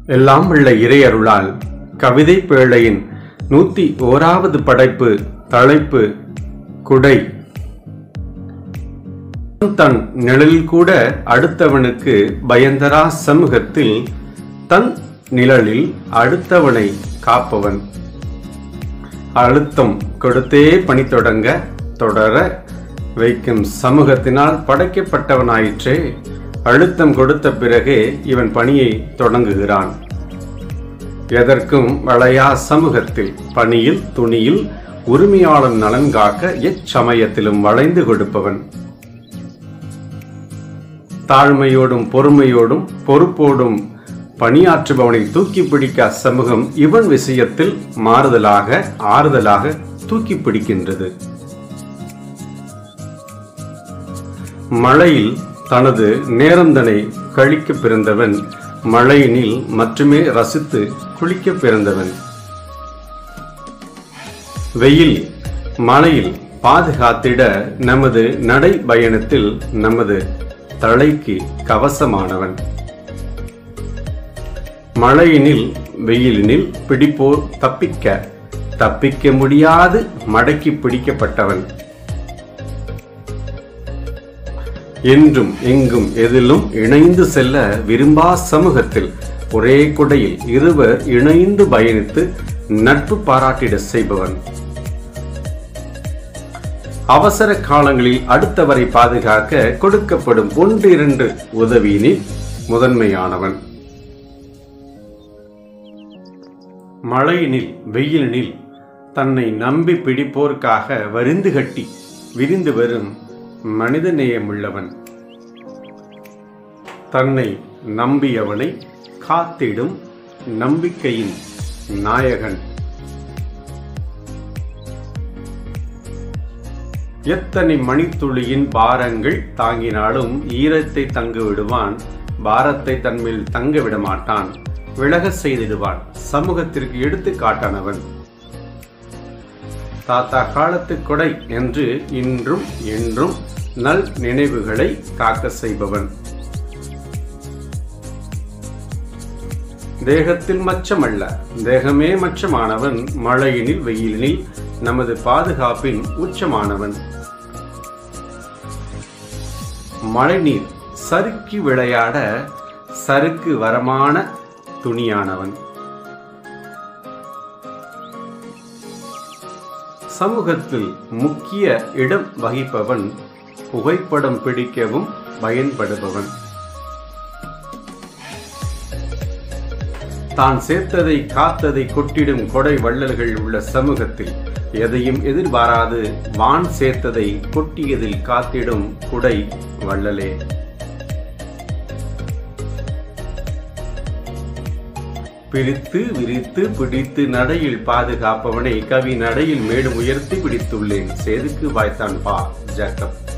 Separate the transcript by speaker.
Speaker 1: எல்லாம் உள்ள இறையருளால் கவிதை பேழையின் நூத்தி ஓராவது படைப்பு தலைப்பு குடை தன் நிழலில் கூட அடுத்தவனுக்கு பயந்தரா சமூகத்தில் தன் நிழலில் அடுத்தவனை காப்பவன் அழுத்தம் கொடுத்தே பணி தொடங்க தொடர வைக்கும் சமூகத்தினால் படைக்கப்பட்டவனாயிற்றே அழுத்தம் கொடுத்த பிறகே இவன் பணியை தொடங்குகிறான் எதற்கும் வளையா சமூகத்தில் பணியில் துணியில் உரிமையாளன் நலன் காக்க எச்சமயத்திலும் வளைந்து கொடுப்பவன் தாழ்மையோடும் பொறுமையோடும் பொறுப்போடும் பணியாற்றுபவனை தூக்கி பிடிக்க அச்சமூகம் இவன் விஷயத்தில் மாறுதலாக ஆறுதலாக தூக்கி பிடிக்கின்றது மழையில் தனது நேரந்தனை கழிக்க பிறந்தவன் மழையினில் மட்டுமே ரசித்து குளிக்க பிறந்தவன் வெயில் மழையில் பாதுகாத்திட நமது நடை பயணத்தில் நமது தலைக்கு கவசமானவன் மழையினில் வெயிலினில் பிடிப்போர் தப்பிக்க தப்பிக்க முடியாது மடக்கி பிடிக்கப்பட்டவன் என்றும் எங்கும் எதிலும் இணைந்து செல்ல விரும்பா சமூகத்தில் ஒரே குடையில் இருவர் இணைந்து பயணித்து நட்பு பாராட்டிட செய்பவன் அவசர காலங்களில் அடுத்தவரை பாதுகாக்க கொடுக்கப்படும் ஒன்று இரண்டு உதவியினில் முதன்மையானவன் மழையினில் வெயிலினில் தன்னை நம்பி பிடிப்போர்க்காக வரிந்து கட்டி விரிந்து வரும் மனிதநேயமுள்ளவன் தன்னை நம்பியவனை காத்திடும் நம்பிக்கையின் நாயகன் எத்தனை மணித்துளியின் பாரங்கள் தாங்கினாலும் ஈரத்தை தங்கு விடுவான் பாரத்தை தன்மேல் தங்க விட மாட்டான் விலக செய்திடுவான் சமூகத்திற்கு எடுத்து காட்டானவன் தாத்தா காலத்து கொடை என்று இன்றும் என்றும் நல் நினைவுகளை காக்க செய்பவன் தேகத்தில் மச்சமல்ல தேகமே மச்சமானவன் மழையினில் வெயிலினில் நமது பாதுகாப்பின் உச்சமானவன் மழைநீர் சறுக்கி விளையாட சறுக்கு வரமான துணியானவன் சமூகத்தில் முக்கிய இடம் வகிப்பவன் புகைப்படம் பிடிக்கவும் பயன்படுபவன் தான் சேர்த்ததை காத்ததை கொட்டிடும் கொடை வள்ளல்கள் உள்ள சமூகத்தில் எதையும் எதிர்பாராது வான் சேர்த்ததை கொட்டியதில் காத்திடும் குடை வள்ளலே பிரித்து விரித்து பிடித்து நடையில் பாதுகாப்பவனை கவி நடையில் மேலும் உயர்த்தி பிடித்துள்ளேன் சேதுக்கு வாய்த்தான் பா ஜாக்கப்